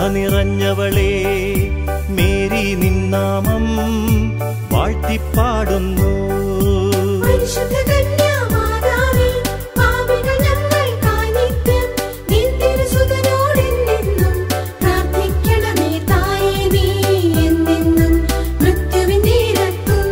നിറഞ്ഞവളേ Mary നിന്നാമം വാഴ്ത്തിപ്പാടുന്നു പരിശുദ്ധ കന്യാമാതാവേ, പാപികൾ ഞങ്ങൾക്കായി നിത്യം നിൻ തിരുസുതനോടെന്നെന്നും പ്രാർത്ഥിക്കണമേ തായേ നീ എന്നെന്നും മൃത്യുവിൻ നേരത്തും.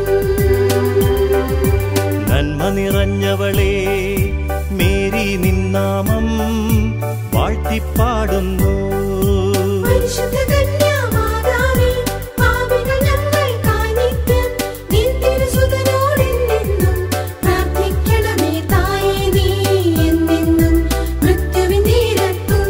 നന്മ നിറഞ്ഞവളേ മേരി നിന്നാമം വാഴ്ത്തിപ്പാടുന്നു പരിശുദ്ധ കന്യാമാതാവേ, പാപികൾ ഞങ്ങൾക്കായി നിത്യം നിൻ തിരുസുതനോടെന്നെന്നും പ്രാർത്ഥിക്കണമേ തായേ നീ എന്നെന്നും മൃത്യുവിൻ നേരത്തും.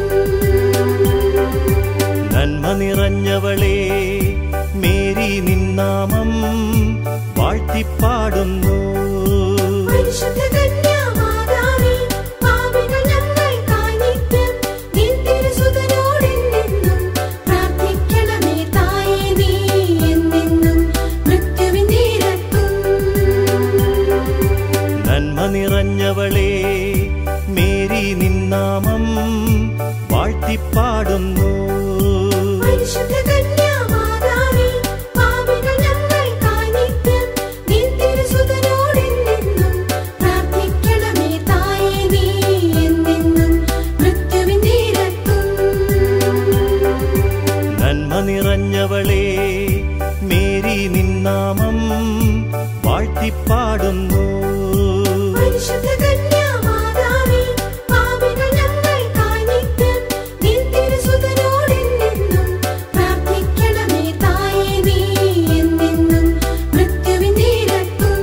നന്മ നിറഞ്ഞവളേ മേരി നിന്നാമം വാഴ്ത്തിപ്പാടുന്നു പരിശുദ്ധ കന്യാമാതാവേ, പാപികൾ ഞങ്ങൾക്കായി നിത്യം നിൻ തിരുസുതനോടെന്നെന്നും പ്രാർത്ഥിക്കണമേ തായേ നീ എന്നെന്നും മൃത്യുവിൻ നേരത്തും. നന്മ നിറഞ്ഞവളേ മേരി നിന്നാമം വാഴ്ത്തിപ്പാടുന്നു പരിശുദ്ധ കന്യാമാതാവേ, പാപികൾ ഞങ്ങൾക്കായി നിത്യം നിൻ തിരുസുതനോടെന്നെന്നും പ്രാർത്ഥിക്കണമേ തായേ നീ എന്നെന്നും മൃത്യുവിൻ നേരത്തും. നന്മ നിറഞ്ഞവളേ മേരി നിന്നാമം വാഴ്ത്തിപ്പാടുന്നു പരിശുദ്ധ കന്യാമാതാവേ, പാപികൾ ഞങ്ങൾക്കായി നിത്യം നിൻ തിരുസുതനോടെന്നെന്നും പ്രാർത്ഥിക്കണമേ തായേ നീ എന്നെന്നും മൃത്യുവിൻ നേരത്തും.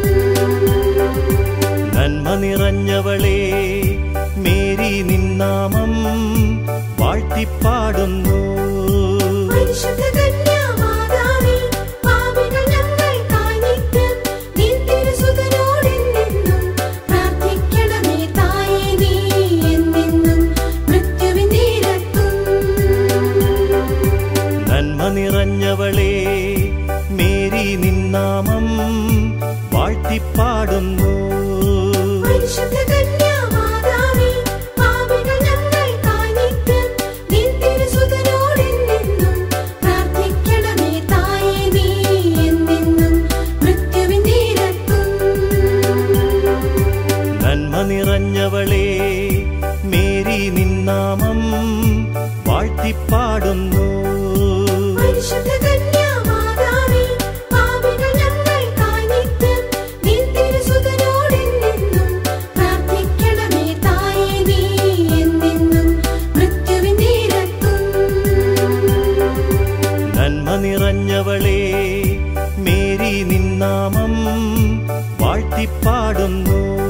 നന്മ നിറഞ്ഞവളേ മേരി നിന്നാമം വാഴ്ത്തിപ്പാടുന്നു പരിശുദ്ധ കന്യാമാതാവേ, പാപികൾ ഞങ്ങൾക്കായി നിത്യം നിൻ തിരുസുതനോടെന്നെന്നും പ്രാർത്ഥിക്കണമേ തായേ നീ എന്നെന്നും മൃത്യുവിൻ നേരത്തും. നന്മ നിറഞ്ഞവളേ മേരി നിന്നാമം വാഴ്ത്തിപ്പാടുന്നു പരിശുദ്ധ കന്യാമാതാവേ, പാപികൾ ഞങ്ങൾക്കായി നിത്യം നിൻ തിരുസുതനോടെന്നെന്നും പ്രാർത്ഥിക്കണമേ തായേ നീ എന്നെന്നും മൃത്യുവിൻ നേരത്തും. നന്മ നിറഞ്ഞവളേ മേരി നിന്നാമം വാഴ്ത്തിപ്പാടുന്നു പരിശുദ്ധ കന്യാമാതാവേ, പാപികൾ ഞങ്ങൾക്കായി നിത്യം നിൻ തിരുസുതനോടെന്നെന്നും പ്രാർത്ഥിക്കണമേ തായേ നീ എന്നെന്നും മൃത്യുവിൻ നേരത്തും. നന്മ നിറഞ്ഞവളേ മേരി നിന്നാമം വാഴ്ത്തിപ്പാടുന്നു